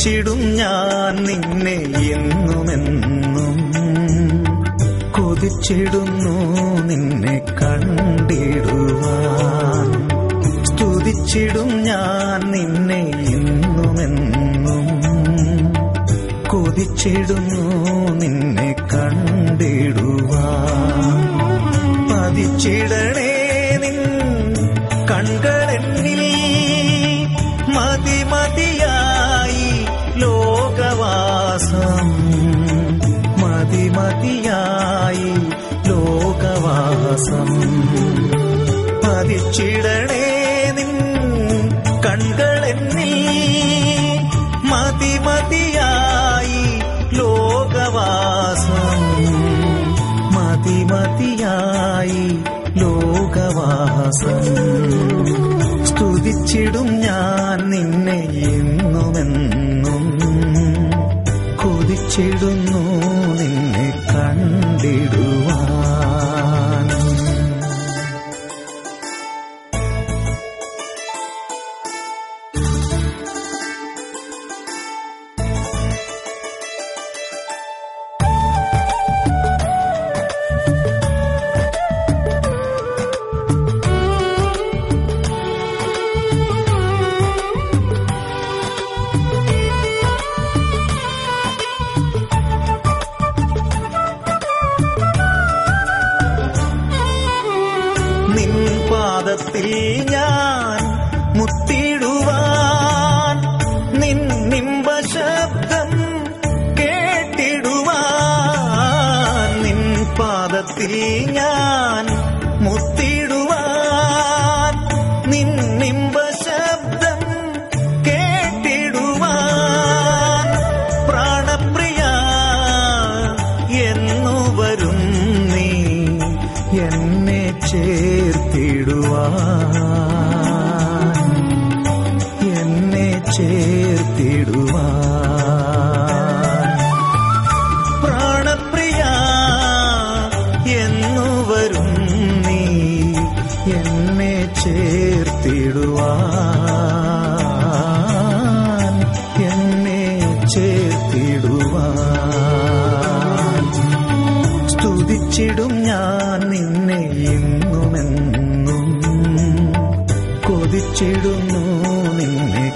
കൊതിച്ചിടും ഞാൻ നിന്നെ എന്നുമെന്നും കൊതിച്ചിടുന്നു നിന്നെ കണ്ടിടുവാൻ സ്തുതിച്ചിടും ഞാൻ നിന്നെ എന്നുമെന്നും കൊതിച്ചിടുന്നു നിന്നെ കണ്ടിടുവാൻ പതിച്ചിടണേ നിൻ കൺകളെന്നിൽ മതിമതിയായി ലോകവാസം മതിമതിയായി ലോകവാസം പതിച്ചിടണേ നിൻ കൺകളെന്നിൽ മതിമതിയായി ലോകവാസം മതിമതിയായി ലോകവാസം സ്തുതിച്ചിടും ഞാൻ നിന്നെ എന്നുമെന്നും കൊതിച്ചിടുന്നു നിന്നെ കണ്ടിടുവാൻ നിൻ പാദത്തിൽ ഞാൻ മുത്തിടുവാൻ നിൻ നിമ്പ ശബ്ദം കേട്ടിടുവാൻ നിൻ പാദത്തിൽ ഞാൻ മുത്തിടുവാൻ നിൻ നിമ്പ ശബ്ദം കേട്ടിടുവാൻ പ്രാണപ്രിയ എന്നു വരും നീ എന്നെ ചേർത്തിടുവാൻ എന്നെ ചേർത്തിടുവാൻ പ്രാണപ്രിയ എന്നു വരും നീ എന്നെ ചേർത്തിടുവാൻ എന്നെ ചേർത്തിടുവാൻ സ്തുതിച്ചിടും ഞാൻ നിന്നെ എന്നുമെന്നും കൊതിച്ചിടുന്നു നിന്നെ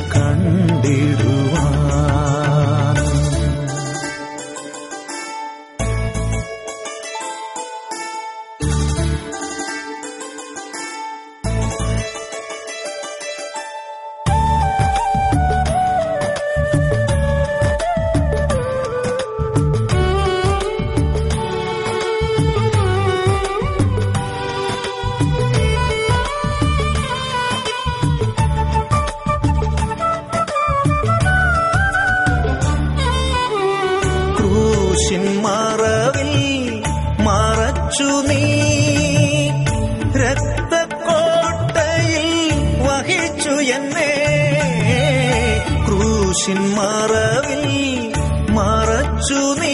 കണ്ടിടുവാൻ ക്രൂശിൻ മറവിൽ മറച്ചു നീ രക്തക്കോട്ടയിൽ വഹിച്ചു എന്നെ ക്രൂശിൻ മറവിൽ മറച്ചു നീ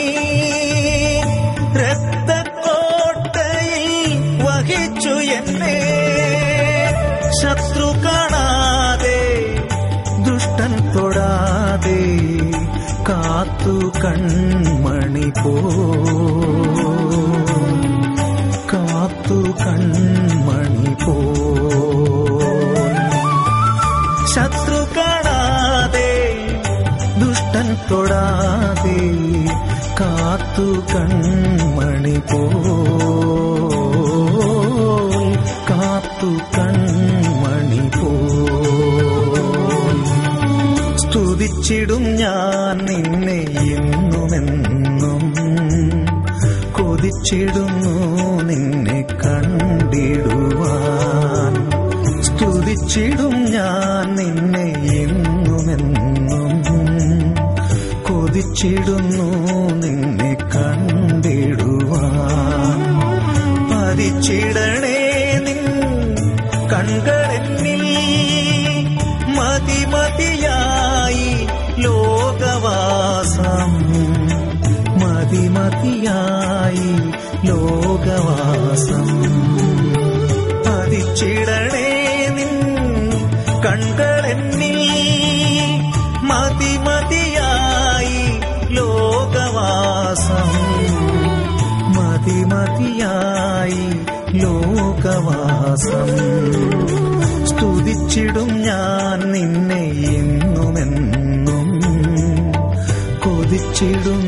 രക്തക്കോട്ടയിൽ വഹിച്ചു എന്നെ ശത്രു കാണാതെ ദുഷ്ടൻ തൊടാതെ കാത്തു കൺമണി പോ കാത്തു കൺമണി പോ ശത്രു കാണാതെ ദുഷ്ടൻ തൊടാതെ കാത്തു കൺമണി പോ കാത്തു കൺമണി പോ സ്തുതിച്ചിടും ഞാൻ നിന്നെ എന്നുമെന്നും കൊതിച്ചിടുന്നു നിന്നെ കണ്ടിടുവാൻ സ്തുതിച്ചിടും ഞാൻ നിന്നെ എന്നുമെന്നും കൊതിച്ചിടുന്നു നിന്നെ കണ്ടിടുവാൻ പതിച്ചിടണേ നിൻ കൺകളെന്നിൽ മതിമതിയായി ലോകവാസം മതിമതിയായി ലോകവാസം പതിച്ചിടണേ നിൻ കൺകളെന്നിൽ മതിമതിയായി ലോകവാസം മതിമതിയായി ലോകവാസം സ്തുതിച്ചിടും ഞാൻ നിന്നെ എന്നുമെന്നും കൊതിച്ചിടും